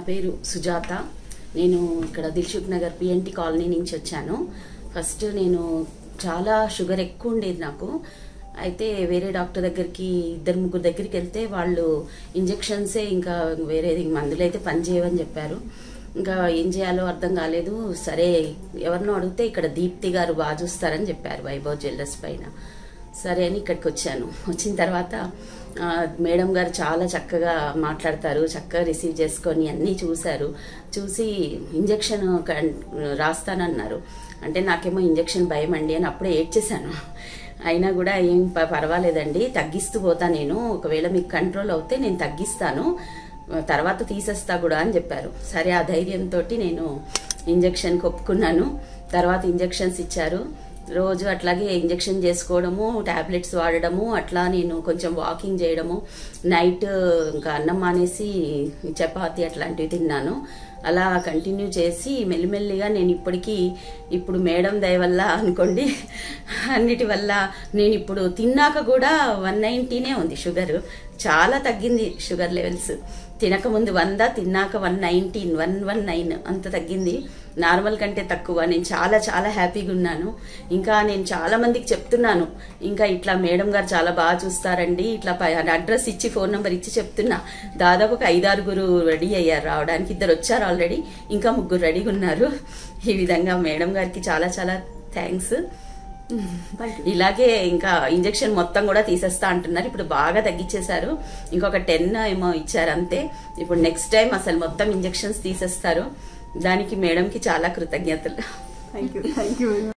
పేరు సుజాత నేను ఇక్కడ దిల్సుఖ్ నగర్ పిఎన్టీ కాలనీ నుంచి వచ్చాను ఫస్ట్ నేను చాలా షుగర్ ఎక్కువ ఉండేది నాకు అయితే వేరే డాక్టర్ దగ్గరికి ఇద్దరు ముగ్గురు దగ్గరికి వెళ్తే వాళ్ళు ఇంజెక్షన్సే ఇంకా వేరేది మందులు అయితే పనిచేయవని చెప్పారు ఇంకా ఏం చేయాలో అర్థం కాలేదు సరే ఎవరినో అడిగితే ఇక్కడ దీప్తి గారు బాగా చూస్తారని చెప్పారు వైభవ్ జ్యువెలర్స్ పైన సరే అని ఇక్కడికి వచ్చాను వచ్చిన తర్వాత ఆ, మేడం గారు చాలా చక్కగా మాట్లాడతారు చక్కగా రిసీవ్ చేసుకొని అన్నీ చూశారు చూసి ఇంజెక్షన్ కన్- రాస్తానన్నారు అంటే నాకేమో ఇంజెక్షన్ భయం అండి అని అప్పుడే ఏడ్చేశాను అయినా కూడా ఏం ప- పర్వాలేదండి తగ్గిస్తూ పోతా నేను ఒకవేళ మీకు కంట్రోల్ అవుతే నేను తగ్గిస్తాను తర్వాత తీసేస్తా కూడా అని చెప్పారు సరే ఆ ధైర్యంతో నేను ఇంజెక్షన్కి ఒప్పుకున్నాను తర్వాత ఇంజెక్షన్స్ ఇచ్చారు రోజు అట్లాగే ఇంజెక్షన్ చేసుకోవడము టాబ్లెట్స్ వాడడము అట్లా నేను కొంచెం వాకింగ్ చేయడము నైట్ ఇంకా అన్నం మానేసి చపాతి అట్లాంటివి తిన్నాను అలా కంటిన్యూ చేసి మెల్లిమెల్లిగా నేను ఇప్పటికీ ఇప్పుడు మేడం దయ వల్ల అనుకోండి అన్నిటి వల్ల నేను ఇప్పుడు తిన్నాక కూడా వన్ నైంటీనే ఉంది షుగర్ చాలా తగ్గింది షుగర్ లెవెల్స్ తినకముందు వంద తిన్నాక one nineteen one one nine అంత తగ్గింది నార్మల్ కంటే తక్కువ నేను చాలా చాలా హ్యాపీగా ఉన్నాను ఇంకా నేను చాలా మందికి చెప్తున్నాను ఇంకా ఇట్లా మేడం గారు చాలా బాగా చూస్తారండి ఇట్లా ప- అడ్రస్ ఇచ్చి ఫోన్ నెంబర్ ఇచ్చి చెప్తున్నా దాదాపు ఒక ఐదారుగురు రెడీ అయ్యారు రావడానికి ఇద్దరు వచ్చారు ఆల్రెడీ ఇంకా ముగ్గురు రెడీగా ఉన్నారు ఈ విధంగా మేడం గారికి చాలా చాలా థ్యాంక్స్ ఇలాగే ఇంకా ఇంజెక్షన్ మొత్తం కూడా తీసేస్తా అంటున్నారు ఇప్పుడు బాగా తగ్గించేశారు ఇంకొక టెన్ ఏమో ఇచ్చారు అంతే ఇప్పుడు నెక్స్ట్ టైం అసలు మొత్తం ఇంజెక్షన్స్ తీసేస్తారు దానికి మేడంకి చాలా కృతజ్ఞతలు థ్యాంక్ యూ థ్యాంక్ యూ